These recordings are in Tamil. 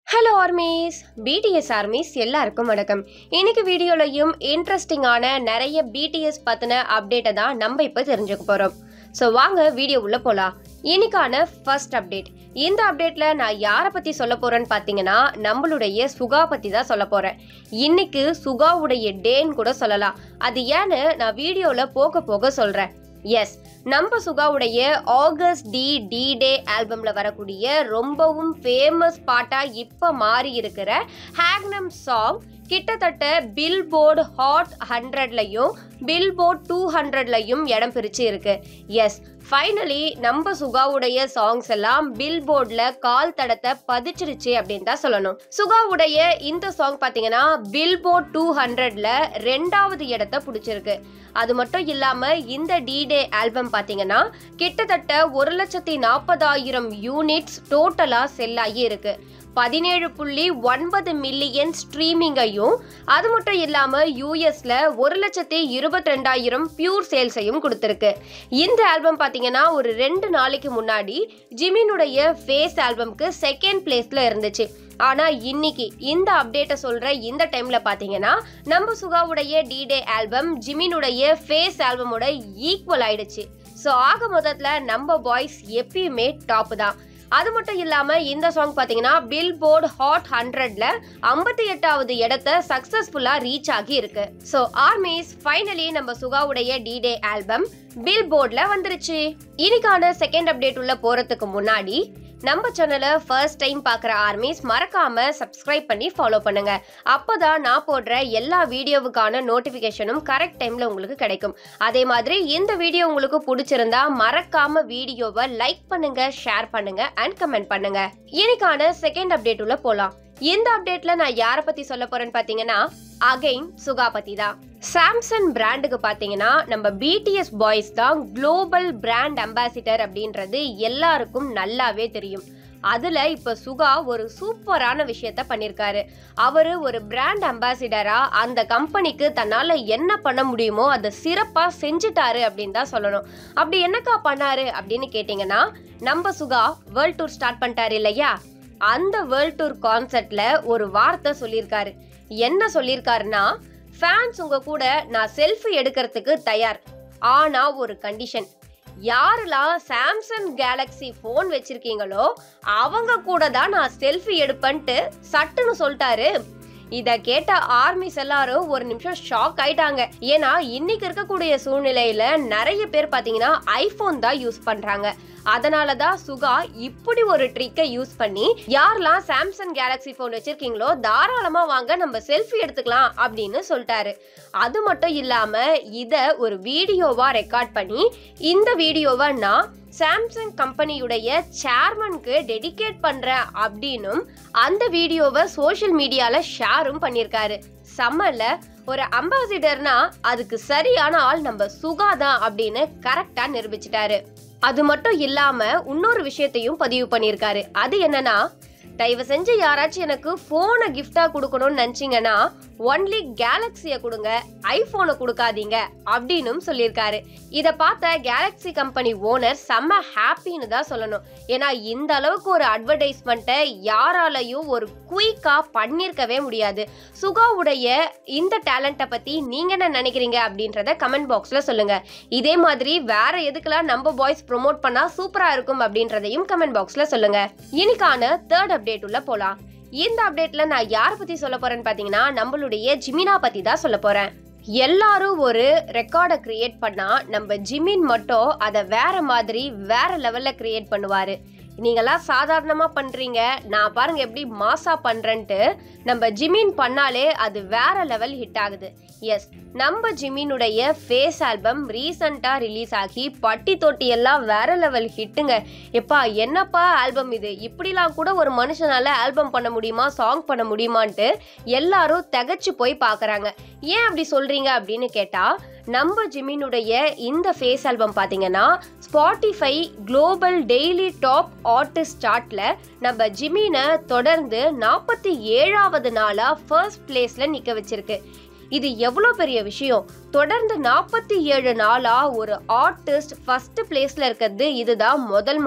ஹலோ ஆர்மீஸ் பிடிஎஸ் ஆர்மீஸ் எல்லாருக்கும் வணக்கம் இன்னைக்கு வீடியோலையும் இன்ட்ரெஸ்டிங்கான நிறைய பிடிஎஸ் பற்றின அப்டேட்டை தான் நம்ம இப்போ தெரிஞ்சுக்க போகிறோம் ஸோ வாங்க வீடியோ உள்ள போகலாம் இன்னைக்கான ஃபர்ஸ்ட் அப்டேட் இந்த அப்டேட்டில் நான் யாரை பற்றி சொல்ல போகிறேன்னு பார்த்தீங்கன்னா நம்மளுடைய சுகா பற்றி தான் சொல்ல போகிறேன் இன்னைக்கு சுகாவுடைய டேன்னு கூட சொல்லலாம் அது ஏன்னு நான் வீடியோவில் போக போக சொல்கிறேன் எஸ் நம்ம சுகாவுடைய ஆகஸ்ட் டி டி டே ஆல்பம்ல வரக்கூடிய ரொம்பவும் ஃபேமஸ் பாட்டா இப்ப மாறி இருக்கிற ஹேக்னம் சாங் கிட்டத்தட்ட பில் போர்டு ஹாட் ஹண்ட்ரட்லையும் பில் போர்ட் டூ ஹண்ட்ரட்லையும் இடம் பிரிச்சு இருக்கு எஸ் ஃபைனலி நம்ம சுகாவுடைய சாங்ஸ் எல்லாம் பில் போர்டில் கால் தடத்தை பதிச்சிருச்சு அப்படின்னு தான் சொல்லணும் சுகாவுடைய இந்த சாங் பார்த்தீங்கன்னா பில் போர்ட் டூ ஹண்ட்ரட்ல ரெண்டாவது இடத்த பிடிச்சிருக்கு அது மட்டும் இல்லாம இந்த டி டே ஆல்பம் பார்த்தீங்கன்னா கிட்டத்தட்ட ஒரு லட்சத்தி நாற்பதாயிரம் யூனிட்ஸ் டோட்டலா செல் ஆகி இருக்கு பதினேழு புள்ளி ஒன்பது மில்லியன் ஸ்ட்ரீமிங்கையும் அது மட்டும் இல்லாம யூஎஸ்ல ஒரு லட்சத்தி இருபத்தி ரெண்டாயிரம் பியூர் சேல்ஸையும் கொடுத்துருக்கு இந்த ஆல்பம் பார்த்தீங்கன்னா ஒரு ரெண்டு நாளைக்கு முன்னாடி ஜிமினுடைய ஃபேஸ் ஆல்பம்க்கு செகண்ட் பிளேஸ்ல இருந்துச்சு ஆனா இன்னைக்கு இந்த அப்டேட்டை சொல்ற இந்த டைம்ல பாத்தீங்கன்னா நம்ம சுகாவுடைய டி டே ஆல்பம் ஜிமினுடைய ஃபேஸ் ஆல்பமோட ஈக்குவல் ஆயிடுச்சு ஸோ ஆக மொத்தத்தில் நம்ம பாய்ஸ் எப்பயுமே டாப் தான் அது மட்டும் இல்லாம இந்த சாங் பாத்தீங்கன்னா பில் போர்டு ஹாட் ஹண்ட்ரட்ல ஐம்பத்தி எட்டாவது இடத்த சக்சஸ்ஃபுல்லா ரீச் ஆகி இருக்கு ஸோ ஆர்மிஸ் ஃபைனலி நம்ம சுகாவுடைய டி டே ஆல்பம் பில் போர்ட்ல வந்துருச்சு இன்னைக்கான செகண்ட் அப்டேட் உள்ள போறதுக்கு முன்னாடி நம்ம சேனலை ஃபர்ஸ்ட் டைம் பார்க்குற ஆர்மிஸ் மறக்காம சப்ஸ்கிரைப் பண்ணி ஃபாலோ பண்ணுங்க அப்போதான் நான் போடுற எல்லா வீடியோவுக்கான நோட்டிஃபிகேஷனும் கரெக்ட் டைம்ல உங்களுக்கு கிடைக்கும் அதே மாதிரி இந்த வீடியோ உங்களுக்கு பிடிச்சிருந்தா மறக்காம வீடியோவை லைக் பண்ணுங்க ஷேர் பண்ணுங்க அண்ட் கமெண்ட் பண்ணுங்க இன்னைக்கான செகண்ட் அப்டேட் உள்ள போலாம் இந்த அப்டேட்ல நான் யாரை பத்தி சொல்ல போறேன்னு பாத்தீங்கன்னா அகைன் சுகா பத்தி தான் சாம்சங் பிராண்டுக்கு பார்த்தீங்கன்னா நம்ம பிடிஎஸ் பாய்ஸ் தான் குளோபல் பிராண்ட் அம்பாசிடர் அப்படின்றது எல்லாருக்கும் நல்லாவே தெரியும் அதில் இப்போ சுகா ஒரு சூப்பரான விஷயத்த பண்ணியிருக்காரு அவர் ஒரு பிராண்ட் அம்பாசிடரா அந்த கம்பெனிக்கு தன்னால் என்ன பண்ண முடியுமோ அதை சிறப்பாக செஞ்சுட்டாரு அப்படின்னு தான் சொல்லணும் அப்படி என்னக்கா பண்ணாரு அப்படின்னு கேட்டிங்கன்னா நம்ம சுகா வேர்ல்ட் டூர் ஸ்டார்ட் பண்ணிட்டாரு இல்லையா அந்த வேர்ல்ட் டூர் கான்செர்ட்ல ஒரு வார்த்தை சொல்லியிருக்காரு என்ன சொல்லியிருக்காருன்னா ஃபேன்ஸ் உங்க கூட நான் செல்ஃபி எடுக்கிறதுக்கு தயார் ஆனா ஒரு கண்டிஷன் யாரெல்லாம் சாம்சங் கேலக்ஸி ஃபோன் வச்சிருக்கீங்களோ அவங்க கூட தான் நான் செல்ஃபி எடுப்பேன்ட்டு சட்டுன்னு சொல்லிட்டாரு இத கேட்ட ஆர்மிஸ் எல்லாரும் ஒரு நிமிஷம் ஷாக் ஆயிட்டாங்க ஏன்னா இன்னைக்கு இருக்கக்கூடிய சூழ்நிலையில நிறைய பேர் பாத்தீங்கன்னா ஐபோன் தான் யூஸ் பண்றாங்க அதனால தான் சுகா இப்படி ஒரு ட்ரிக்கை யூஸ் பண்ணி யாரெல்லாம் சாம்சங் கேலக்ஸி ஃபோன் வச்சிருக்கீங்களோ தாராளமா வாங்க நம்ம செல்ஃபி எடுத்துக்கலாம் அப்படின்னு சொல்லிட்டாரு அது மட்டும் இல்லாம இத ஒரு வீடியோவா ரெக்கார்ட் பண்ணி இந்த வீடியோவை நான் சாம்சங் கம்பெனியுடைய சேர்மனுக்கு டெடிகேட் பண்றேன் அப்படின்னும் அந்த வீடியோவை சோஷியல் மீடியால ஷேரும் பண்ணியிருக்காரு செம்மல்ல ஒரு அம்பாசிடர்னா அதுக்கு சரியான ஆள் நம்ம சுகா தான் அப்படின்னு கரெக்டா நிரூபிச்சிட்டாரு அது மட்டும் இல்லாம இன்னொரு விஷயத்தையும் பதிவு பண்ணியிருக்காரு அது என்னன்னா தயவு செஞ்சு யாராச்சும் எனக்கு ஃபோனை கிஃப்டா கொடுக்கணும்னு நினச்சிங்கன்னா ஒன்லி கேலக்ஸியை கொடுங்க ஐஃபோனை கொடுக்காதீங்க அப்படின்னும் சொல்லியிருக்காரு இதை பார்த்த கேலக்ஸி கம்பெனி ஓனர் செம்ம ஹாப்பின்னு தான் சொல்லணும் ஏன்னா இந்த அளவுக்கு ஒரு அட்வர்டைஸ்மெண்ட்டை யாராலையும் ஒரு குயிக்காக பண்ணியிருக்கவே முடியாது சுகாவுடைய இந்த டேலண்ட்டை பற்றி நீங்கள் என்ன நினைக்கிறீங்க அப்படின்றத கமெண்ட் பாக்ஸில் சொல்லுங்கள் இதே மாதிரி வேற எதுக்கெல்லாம் நம்ம பாய்ஸ் ப்ரொமோட் பண்ணால் சூப்பராக இருக்கும் அப்படின்றதையும் கமெண்ட் பாக்ஸில் சொல்லுங்கள் இன்னைக்கான தேர்ட் அப்டேட் உள்ள போகலாம் இந்த அப்டேட்ல நான் யாரை பத்தி சொல்ல போறேன்னு பாத்தீங்கன்னா நம்மளுடைய ஜிமினா பத்தி தான் சொல்ல போறேன் எல்லாரும் ஒரு ரெக்கார்டை கிரியேட் பண்ணா நம்ம ஜிமின் மட்டும் அதை வேற மாதிரி வேற லெவல்ல கிரியேட் பண்ணுவாரு நீங்களாம் சாதாரணமாக பண்ணுறீங்க நான் பாருங்க எப்படி மாசா பண்ணுறேன்ட்டு நம்ம ஜிமின் பண்ணாலே அது வேற லெவல் ஹிட் ஆகுது எஸ் நம்ம ஜிமினுடைய ஃபேஸ் ஆல்பம் ரீசண்டாக ரிலீஸ் ஆகி பட்டி தொட்டி எல்லாம் வேற லெவல் ஹிட்டுங்க எப்பா என்னப்பா ஆல்பம் இது இப்படிலாம் கூட ஒரு மனுஷனால ஆல்பம் பண்ண முடியுமா சாங் பண்ண முடியுமான்ட்டு எல்லாரும் திகச்சு போய் பார்க்குறாங்க ஏன் அப்படி சொல்றீங்க அப்படின்னு கேட்டா நம்ம ஜிமினுடைய இந்த ஃபேஸ் ஆல்பம் பார்த்தீங்கன்னா Spotify global daily top artist சார்ட்ல நம்ம ஜிமினை தொடர்ந்து நாற்பத்தி ஏழாவது நாளா ஃபர்ஸ்ட் பிளேஸ்ல நிக்க வச்சிருக்கு இது எவ்வளோ பெரிய விஷயம் தொடர்ந்து நாற்பத்தி ஏழு நாளா ஒரு ஆர்டிஸ்ட் ஃபர்ஸ்ட் பிளேஸ்ல இருக்கிறது இதுதான் முதல் முறை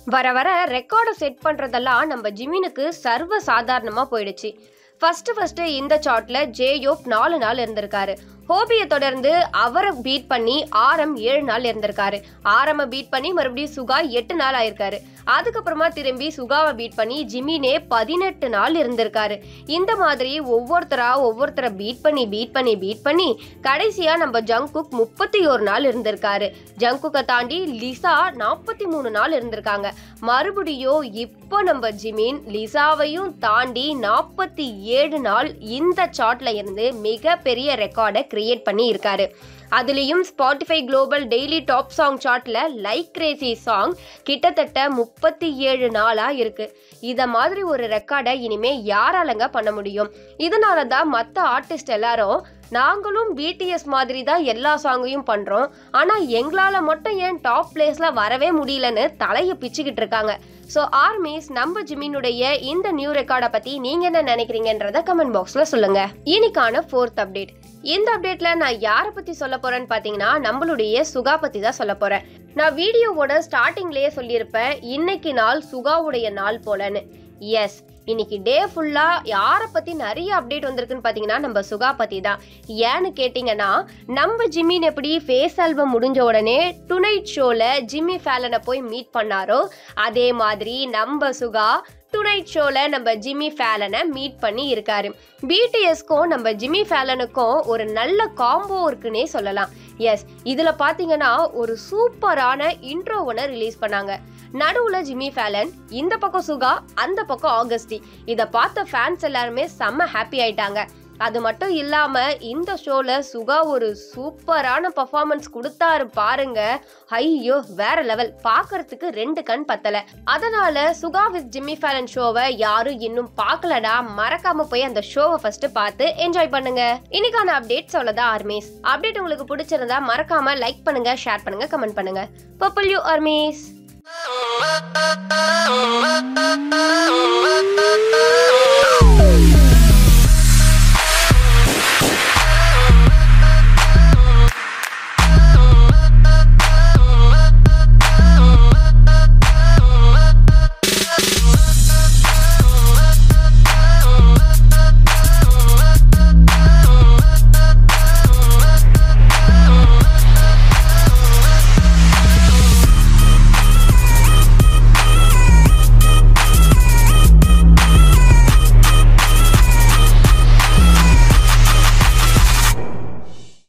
வர வர ரெக்கார்டை செட் பண்ணுறதெல்லாம் நம்ம ஜிமினுக்கு சர்வ சாதாரணமாக போயிடுச்சு ஃபர்ஸ்ட் ஃபர்ஸ்ட் இந்த சார்ட்ல ஜேயோப் நாலு நாள் இருந்திருக்காரு ஹோபியை தொடர்ந்து அவரை பீட் பண்ணி ஆரம் ஏழு நாள் இருந்திருக்காரு ஆரம பீட் பண்ணி மறுபடியும் சுகா எட்டு நாள் ஆயிருக்காரு அதுக்கப்புறமா திரும்பி சுகாவை பீட் பண்ணி ஜிமினே பதினெட்டு நாள் இருந்திருக்காரு இந்த மாதிரி ஒவ்வொருத்தரா ஒவ்வொருத்தரை பீட் பண்ணி பீட் பண்ணி பீட் பண்ணி கடைசியா நம்ம ஜங்குக் முப்பத்தி ஒரு நாள் இருந்திருக்காரு ஜங்குக்கை தாண்டி லிசா நாற்பத்தி மூணு நாள் இருந்திருக்காங்க மறுபடியும் இப்போ நம்ம ஜிமின் லிசாவையும் தாண்டி நாற்பத்தி ஏழு நாள் இந்த சார்ட்ல இருந்து மிகப்பெரிய ரெக்கார்டை கிரியேட் பண்ணி இருக்காரு அதுலேயும் Spotify global daily top song சார்ட்ல லைக் கிரேசி சாங் கிட்டத்தட்ட முப்பத்தி ஏழு நாளா இருக்கு இத மாதிரி ஒரு ரெக்கார்டை இனிமே யாராலங்க பண்ண முடியும் இதனால தான் மற்ற ஆர்டிஸ்ட் எல்லாரும் நாங்களும் பிடிஎஸ் மாதிரி தான் எல்லா சாங்கையும் பண்றோம் ஆனா எங்களால மட்டும் ஏன் டாப் பிளேஸ்ல வரவே முடியலன்னு தலையை பிச்சுக்கிட்டு இருக்காங்க ஸோ ஆர்மிஸ் நம்ம ஜிமினுடைய இந்த நியூ ரெக்கார்டை பத்தி நீங்க என்ன நினைக்கிறீங்கன்றத கமெண்ட் பாக்ஸ்ல சொல்லுங்க இன்னைக்கான ஃபோர்த் அப்டேட் இந்த அப்டேட்ல நான் யாரை பத்தி சொல்ல போறேன்னு பாத்தீங்கன்னா நம்மளுடைய சுகா பத்தி தான் சொல்ல போறேன் நான் வீடியோவோட ஸ்டார்டிங்லயே சொல்லியிருப்பேன் இன்னைக்கு நாள் சுகாவுடைய நாள் போலன்னு எஸ் இன்னைக்கு டே ஃபுல்லா யாரை பத்தி நிறைய அப்டேட் வந்திருக்குன்னு பாத்தீங்கன்னா நம்ம சுகா பத்தி தான் ஏன்னு கேட்டிங்கன்னா நம்ம ஜிம்மின் எப்படி ஃபேஸ் ஆல்பம் முடிஞ்ச உடனே டுநைட் ஷோல ஜிம்மி ஃபேலனை போய் மீட் பண்ணாரோ அதே மாதிரி நம்ம சுகா டுநைட் ஷோல நம்ம ஜிம்மி ஃபேலனை மீட் பண்ணி இருக்காரு பிடிஎஸ்க்கும் நம்ம ஜிம்மி ஃபேலனுக்கும் ஒரு நல்ல காம்போ இருக்குன்னே சொல்லலாம் எஸ் இதுல பாத்தீங்கன்னா ஒரு சூப்பரான இன்ட்ரோ ஒன்று ரிலீஸ் பண்ணாங்க நடுவுல ஜிம்மி ஃபேலன் இந்த பக்கம் சுகா அந்த பக்கம் ஆகஸ்டி இதை பார்த்த ஃபேன்ஸ் எல்லாருமே செம்ம ஹாப்பி ஆயிட்டாங்க அது மட்டும் இல்லாம இந்த ஷோல சுகா ஒரு சூப்பரான பர்ஃபார்மன்ஸ் கொடுத்தாரு பாருங்க ஐயோ வேற லெவல் பார்க்கறதுக்கு ரெண்டு கண் பத்தல அதனால சுகா வித் ஜிம்மி ஃபேலன் ஷோவை யாரும் இன்னும் பார்க்கலடா மறக்காம போய் அந்த ஷோவை ஃபர்ஸ்ட் பார்த்து என்ஜாய் பண்ணுங்க இன்னைக்கான அப்டேட்ஸ் அவ்வளவுதான் ஆர்மீஸ் அப்டேட் உங்களுக்கு பிடிச்சிருந்தா மறக்காம லைக் பண்ணுங்க ஷேர் பண்ணுங்க கமெண்ட் பண்ணுங்க பர்பிள் யூ ஆர்மீஸ்